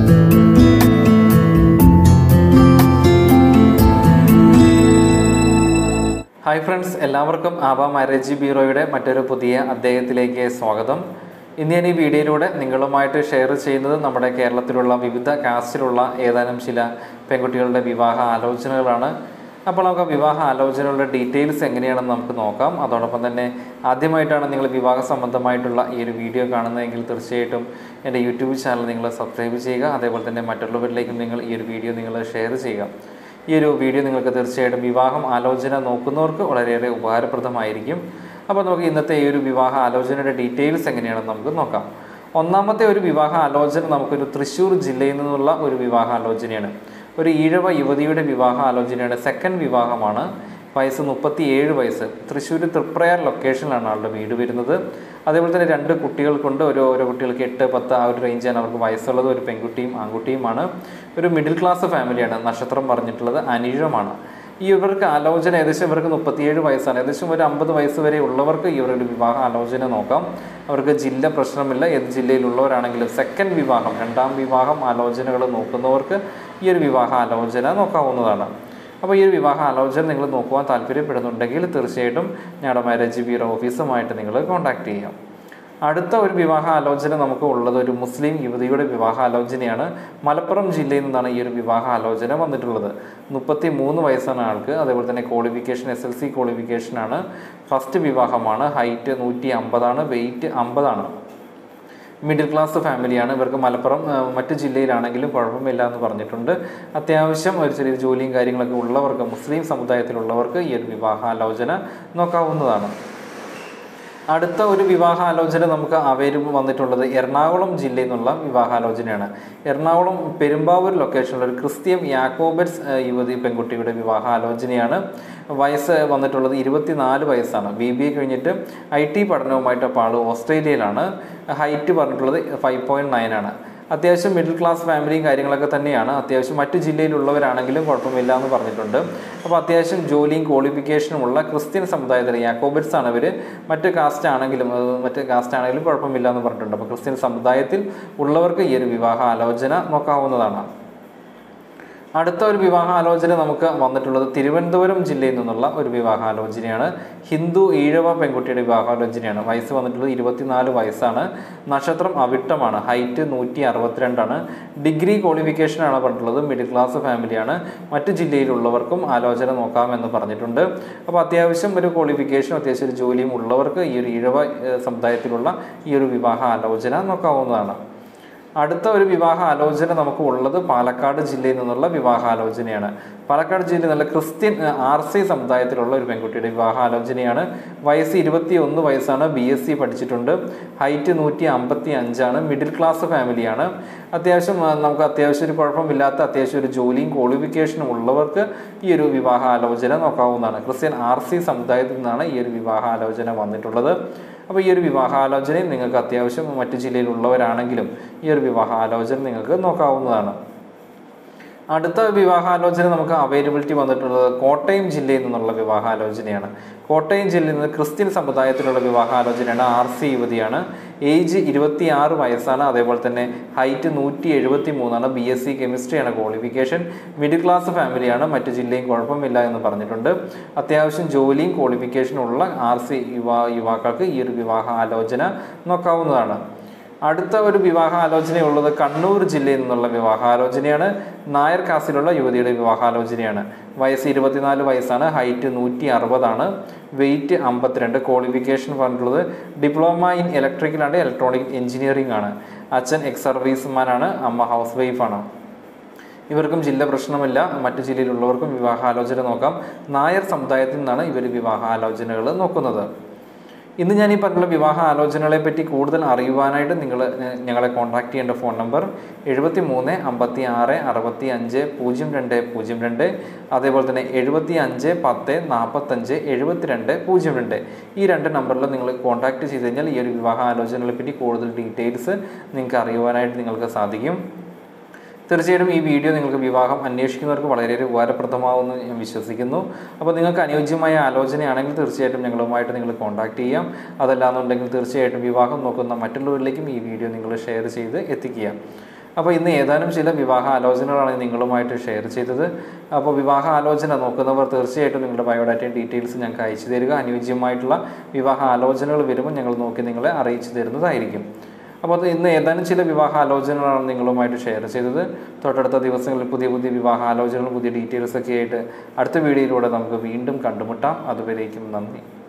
hi friends എല്ലാവർക്കും ആബ marriage ബ്യൂറോയുടെ മറ്റൊരു പുതിയ അധ്യായത്തിലേക്ക് സ്വാഗതം ഇന്ന് ഞാൻ ഈ വീഡിയോയിലൂടെ നിങ്ങളുമായിട്ട് ഷെയർ ചെയ്യുന്നത് നമ്മുടെ കേരളത്തിലുള്ള വിവിധ കാസ്റ്റിലുള്ള ഏതാനും ചില പെൺകുട്ടികളുടെ വിവാഹ ആലോചനകളാണ് അപ്പോൾ നമുക്ക് വിവാഹ ആലോചനകളുടെ ഡീറ്റെയിൽസ് എങ്ങനെയാണെന്ന് നമുക്ക് നോക്കാം അതോടൊപ്പം തന്നെ ആദ്യമായിട്ടാണ് നിങ്ങൾ വിവാഹ സംബന്ധമായിട്ടുള്ള ഈ ഒരു വീഡിയോ കാണുന്നതെങ്കിൽ തീർച്ചയായിട്ടും എൻ്റെ യൂട്യൂബ് ചാനൽ നിങ്ങൾ സബ്സ്ക്രൈബ് ചെയ്യുക അതേപോലെ തന്നെ മറ്റുള്ളവരിലേക്കും നിങ്ങൾ ഈ ഒരു വീഡിയോ നിങ്ങൾ ഷെയർ ചെയ്യുക ഈ ഒരു വീഡിയോ നിങ്ങൾക്ക് തീർച്ചയായിട്ടും വിവാഹം ആലോചന നോക്കുന്നവർക്ക് വളരെയേറെ ഉപകാരപ്രദമായിരിക്കും അപ്പോൾ നമുക്ക് ഇന്നത്തെ ഈ ഒരു വിവാഹ ആലോചനയുടെ ഡീറ്റെയിൽസ് എങ്ങനെയാണെന്ന് നമുക്ക് നോക്കാം ഒന്നാമത്തെ ഒരു വിവാഹ ആലോചന നമുക്കൊരു തൃശ്ശൂർ ജില്ലയിൽ നിന്നുള്ള ഒരു വിവാഹ ആലോചനയാണ് ഒരു ഈഴവ യുവതിയുടെ വിവാഹ ആലോചനയാണ് സെക്കൻഡ് വിവാഹമാണ് വയസ്സ് മുപ്പത്തിയേഴ് വയസ്സ് തൃശ്ശൂർ തൃപ്രയാർ ലൊക്കേഷനിലാണ് ആളുടെ വീട് വരുന്നത് അതേപോലെ തന്നെ രണ്ട് കുട്ടികൾക്കുണ്ട് ഒരു ഓരോ കുട്ടികൾക്ക് എട്ട് പത്ത് ആ ഒരു റേഞ്ചാണ് അവർക്ക് വയസ്സുള്ളത് ഒരു പെൺകുട്ടിയും ആൺകുട്ടിയുമാണ് ഒരു മിഡിൽ ക്ലാസ് ഫാമിലിയാണ് നക്ഷത്രം പറഞ്ഞിട്ടുള്ളത് അനിഴമാണ് ഈ ഇവർക്ക് ആലോചന ഏകദേശം ഇവർക്ക് മുപ്പത്തിയേഴ് വയസ്സാണ് ഏകദേശം ഒരു അമ്പത് വയസ്സ് വരെ ഉള്ളവർക്ക് ഇവരുടെ വിവാഹ ആലോചന നോക്കാം അവർക്ക് ജില്ല പ്രശ്നമില്ല ഏത് ജില്ലയിലുള്ളവരാണെങ്കിലും സെക്കൻഡ് വിവാഹം രണ്ടാം വിവാഹം ആലോചനകൾ നോക്കുന്നവർക്ക് ഈ ഒരു വിവാഹ ആലോചന നോക്കാവുന്നതാണ് അപ്പോൾ ഈ ഒരു വിവാഹ ആലോചന നിങ്ങൾ നോക്കുവാൻ താല്പര്യപ്പെടുന്നുണ്ടെങ്കിൽ തീർച്ചയായിട്ടും ഞങ്ങളുടെ മാരേജ് ബ്യൂറോ ഓഫീസുമായിട്ട് നിങ്ങൾ കോൺടാക്ട് ചെയ്യാം അടുത്ത ഒരു വിവാഹ ആലോചന നമുക്ക് ഉള്ളത് ഒരു മുസ്ലിം യുവതിയുടെ വിവാഹ ആലോചനയാണ് മലപ്പുറം ജില്ലയിൽ നിന്നാണ് ഈ ഒരു വിവാഹ ആലോചന വന്നിട്ടുള്ളത് മുപ്പത്തി മൂന്ന് വയസ്സാണ് ആൾക്ക് അതേപോലെ തന്നെ ക്വാളിഫിക്കേഷൻ എസ് എൽ സി ക്വാളിഫിക്കേഷനാണ് ഫസ്റ്റ് വിവാഹമാണ് ഹൈറ്റ് നൂറ്റി അമ്പതാണ് വെയിറ്റ് അമ്പതാണ് മിഡിൽ ക്ലാസ് ഫാമിലിയാണ് ഇവർക്ക് മലപ്പുറം ആ, മറ്റ് ജില്ലയിലാണെങ്കിലും കുഴപ്പമില്ല എന്ന് പറഞ്ഞിട്ടുണ്ട് അത്യാവശ്യം ഒരു ചെറിയ ജോലിയും കാര്യങ്ങളൊക്കെ ഉള്ളവർക്ക് മുസ്ലിം സമുദായത്തിലുള്ളവർക്ക് ഈ ഒരു വിവാഹാലോചന നോക്കാവുന്നതാണ് അടുത്ത ഒരു വിവാഹാലോചന നമുക്ക് അവൈലബിൾ വന്നിട്ടുള്ളത് എറണാകുളം ജില്ലയിൽ നിന്നുള്ള വിവാഹാലോചനയാണ് എറണാകുളം പെരുമ്പാവൂർ ലൊക്കേഷനിൽ ഒരു ക്രിസ്ത്യൻ യാക്കോബറ്റ്സ് ആ, യുവതി പെൺകുട്ടിയുടെ വിവാഹാലോചനയാണ് വയസ്സ് വന്നിട്ടുള്ളത് ഇരുപത്തിനാല് വയസ്സാണ് ബി ബി എ കഴിഞ്ഞിട്ട് ഐ ടി പഠനവുമായിട്ട് അപ്പോൾ ആൾ ഓസ്ട്രേലിയയിലാണ് ഹൈറ്റ് പറഞ്ഞിട്ടുള്ളത് ഫൈവ് പോയിൻറ്റ് നയൻ ആണ് അത്യാവശ്യം മിഡിൽ ക്ലാസ് ഫാമിലിയും കാര്യങ്ങളൊക്കെ തന്നെയാണ് അത്യാവശ്യം മറ്റു ജില്ലയിലുള്ളവരാണെങ്കിലും കുഴപ്പമില്ല എന്ന് പറഞ്ഞിട്ടുണ്ട് അപ്പോൾ അത്യാവശ്യം ജോലിയും ക്വാളിഫിക്കേഷനും ഉള്ള ക്രിസ്ത്യൻ സമുദായത്തിൽ യാക്കോബറ്റ്സ് ആണ് ഇവർ മറ്റ് കാസ്റ്റ് ആണെങ്കിലും അത് മറ്റ് കാസ്റ്റ് ആണെങ്കിലും കുഴപ്പമില്ല എന്ന് പറഞ്ഞിട്ടുണ്ട് അപ്പോൾ ക്രിസ്ത്യൻ സമുദായത്തിൽ ഉള്ളവർക്ക് ഈ ഒരു വിവാഹ ആലോചന നോക്കാവുന്നതാണ് അടുത്ത ഒരു വിവാഹാലോചന നമുക്ക് വന്നിട്ടുള്ളത് തിരുവനന്തപുരം ജില്ലയിൽ നിന്നുള്ള ഒരു വിവാഹാലോചനയാണ് ഹിന്ദു ഈഴവ പെൺകുട്ടിയുടെ വിവാഹാലോചനയാണ് വയസ്സ് വന്നിട്ടുള്ളത് ഇരുപത്തിനാല് വയസ്സാണ് നക്ഷത്രം അവിട്ടമാണ് ഹൈറ്റ് നൂറ്റി അറുപത്തിരണ്ടാണ് ഡിഗ്രി ക്വാളിഫിക്കേഷനാണ് പറഞ്ഞിട്ടുള്ളത് മിഡിൽ ക്ലാസ് ഫാമിലിയാണ് മറ്റ് ജില്ലയിലുള്ളവർക്കും ആലോചന നോക്കാമെന്ന് പറഞ്ഞിട്ടുണ്ട് അപ്പോൾ അത്യാവശ്യം ഒരു ക്വാളിഫിക്കേഷനും അത്യാവശ്യം ഒരു ജോലിയും ഉള്ളവർക്ക് ഈ ഒരു ഈഴവ ഏഹ്, സമുദായത്തിലുള്ള ഈ ഒരു വിവാഹ ആലോചന നോക്കാവുന്നതാണ് അടുത്ത ഒരു വിവാഹ ആലോചന നമുക്ക് ഉള്ളത് പാലക്കാട് ജില്ലയിൽ നിന്നുള്ള വിവാഹ ആലോചനയാണ് പാലക്കാട് ജില്ലയിൽ നിന്നുള്ള ക്രിസ്ത്യൻ ആർ സി സമുദായത്തിലുള്ള ഒരു പെൺകുട്ടിയുടെ വിവാഹ ആലോചനയാണ് വയസ്സ് ഇരുപത്തി ഒന്ന് വയസ്സാണ് ബി എസ് സി പഠിച്ചിട്ടുണ്ട് ഹൈറ്റ് നൂറ്റി അമ്പത്തി അഞ്ചാണ് മിഡിൽ ക്ലാസ് ഫാമിലിയാണ് അത്യാവശ്യം ആ, നമുക്ക് അത്യാവശ്യം ഒരു കുഴപ്പമില്ലാത്ത അത്യാവശ്യം ഒരു ജോലിയും ക്വാളിഫിക്കേഷനും ഉള്ളവർക്ക് ഈ ഒരു വിവാഹ ആലോചന നോക്കാവുന്നതാണ് ക്രിസ്ത്യൻ ആർ സി സമുദായത്തിൽ നിന്നാണ് ഈ ഒരു വിവാഹ ആലോചന വന്നിട്ടുള്ളത് അപ്പോൾ ഈ ഒരു വിവാഹാലോചനയും നിങ്ങൾക്ക് അത്യാവശ്യം മറ്റു ജില്ലയിലുള്ളവരാണെങ്കിലും ഈ ഒരു വിവാഹാലോചന നിങ്ങൾക്ക് നോക്കാവുന്നതാണ് അടുത്ത വിവാഹാലോചന നമുക്ക് അവൈലബിലിറ്റി വന്നിട്ടുള്ളത് കോട്ടയം ജില്ലയിൽ നിന്നുള്ള വിവാഹാലോചനയാണ് കോട്ടയം ജില്ലയിൽ നിന്ന് ക്രിസ്ത്യൻ സമുദായത്തിലുള്ള വിവാഹാലോചനയാണ് ആർ സി യുവതിയാണ് ഏജ് ഇരുപത്തി ആറ് വയസ്സാണ് അതേപോലെ തന്നെ ഹൈറ്റ് നൂറ്റി എഴുപത്തി മൂന്നാണ് ബി എസ് സി കെമിസ്ട്രിയാണ് ക്വാളിഫിക്കേഷൻ മിഡിൽ ക്ലാസ് ഫാമിലിയാണ് മറ്റു ജില്ലയും കുഴപ്പമില്ല എന്ന് പറഞ്ഞിട്ടുണ്ട് അത്യാവശ്യം ജോലിയും ക്വാളിഫിക്കേഷനും ഉള്ള ആർ സി യുവാ യുവാക്കൾക്ക് ഈ ഒരു വിവാഹ ആലോചന നോക്കാവുന്നതാണ് അടുത്ത ഒരു വിവാഹാലോചനയുള്ളത് കണ്ണൂർ ജില്ലയിൽ നിന്നുള്ള വിവാഹാലോചനയാണ് നായർ കാസിലുള്ള യുവതിയുടെ വിവാഹാലോചനയാണ് വയസ്സ് ഇരുപത്തിനാല് വയസ്സാണ് ഹൈറ്റ് നൂറ്റി അറുപതാണ് വെയിറ്റ് അമ്പത്തിരണ്ട് ക്വാളിഫിക്കേഷൻ പറഞ്ഞിട്ടുള്ളത് diploma in electrical and electronic engineering ആണ് അച്ഛൻ എക്സ് സർവീസ്മാനാണ് അമ്മ ഹൗസ് വൈഫാണ് ഇവർക്കും ജില്ല പ്രശ്നമില്ല മറ്റു ജില്ലയിലുള്ളവർക്കും വിവാഹാലോചന നോക്കാം നായർ സമുദായത്തിൽ നിന്നാണ് ഇവർ വിവാഹാലോചനകൾ നോക്കുന്നത് ഇന്ന് ഞാൻ ഈ പറഞ്ഞുള്ള വിവാഹ ആലോചനകളെ പറ്റി കൂടുതൽ അറിയുവാനായിട്ട് നിങ്ങൾ ഞങ്ങളെ കോൺടാക്ട് ചെയ്യേണ്ട ഫോൺ നമ്പർ എഴുപത്തി മൂന്ന് അമ്പത്തി ആറ് അറുപത്തി അഞ്ച് പൂജ്യം രണ്ട് പൂജ്യം രണ്ട് അതേപോലെ തന്നെ എഴുപത്തി അഞ്ച് പത്ത് നാൽപ്പത്തഞ്ച് എഴുപത്തിരണ്ട് പൂജ്യം രണ്ട് ഈ രണ്ട് നമ്പറിൽ നിങ്ങൾ കോൺടാക്ട് ചെയ്ത് കഴിഞ്ഞാൽ ഈ ഒരു വിവാഹ ആലോചനകളെ പറ്റി കൂടുതൽ ഡീറ്റെയിൽസ് നിങ്ങൾക്ക് അറിയുവാനായിട്ട് നിങ്ങൾക്ക് സാധിക്കും തീർച്ചയായിട്ടും ഈ വീഡിയോ നിങ്ങൾക്ക് വിവാഹം അന്വേഷിക്കുന്നവർക്ക് വളരെയേറെ ഉപകാരപ്രദമാവുമെന്ന് ഞാൻ വിശ്വസിക്കുന്നു അപ്പോൾ നിങ്ങൾക്ക് അനുയോജ്യമായ ആലോചനയാണെങ്കിൽ തീർച്ചയായിട്ടും ഞങ്ങളുമായിട്ട് നിങ്ങൾ കോൺടാക്ട് ചെയ്യാം അതല്ലാന്നുണ്ടെങ്കിൽ തീർച്ചയായിട്ടും വിവാഹം നോക്കുന്ന മറ്റുള്ളവരിലേക്കും ഈ വീഡിയോ നിങ്ങൾ ഷെയർ ചെയ്ത് എത്തിക്കുക അപ്പോൾ ഇന്ന് ഏതാനും ചില വിവാഹ ആലോചനകളാണ് നിങ്ങളുമായിട്ട് ഷെയർ ചെയ്തത് അപ്പോൾ വിവാഹ ആലോചന നോക്കുന്നവർ തീർച്ചയായിട്ടും നിങ്ങളുടെ ബയോഡാറ്റയും ഡീറ്റെയിൽസ് ഞങ്ങൾക്ക് അയച്ചു തരിക അനുയോജ്യമായിട്ടുള്ള വിവാഹ ആലോചനകൾ വരുമ്പോൾ ഞങ്ങൾ നോക്കി നിങ്ങളെ അറിയിച്ചു തരുന്നതായിരിക്കും അപ്പോൾ അത് ഇന്ന് ഏതാനും ചില വിവാഹ ആലോചനകളാണ് നിങ്ങളുമായിട്ട് ഷെയർ ചെയ്തത് തൊട്ടടുത്ത ദിവസങ്ങളിൽ പുതിയ പുതിയ വിവാഹ ആലോചനകൾ പുതിയ ഡീറ്റെയിൽസ് ഒക്കെ ആയിട്ട് അടുത്ത വീഡിയോയിലൂടെ നമുക്ക് വീണ്ടും കണ്ടുമുട്ടാം അതുവരേക്കും നന്ദി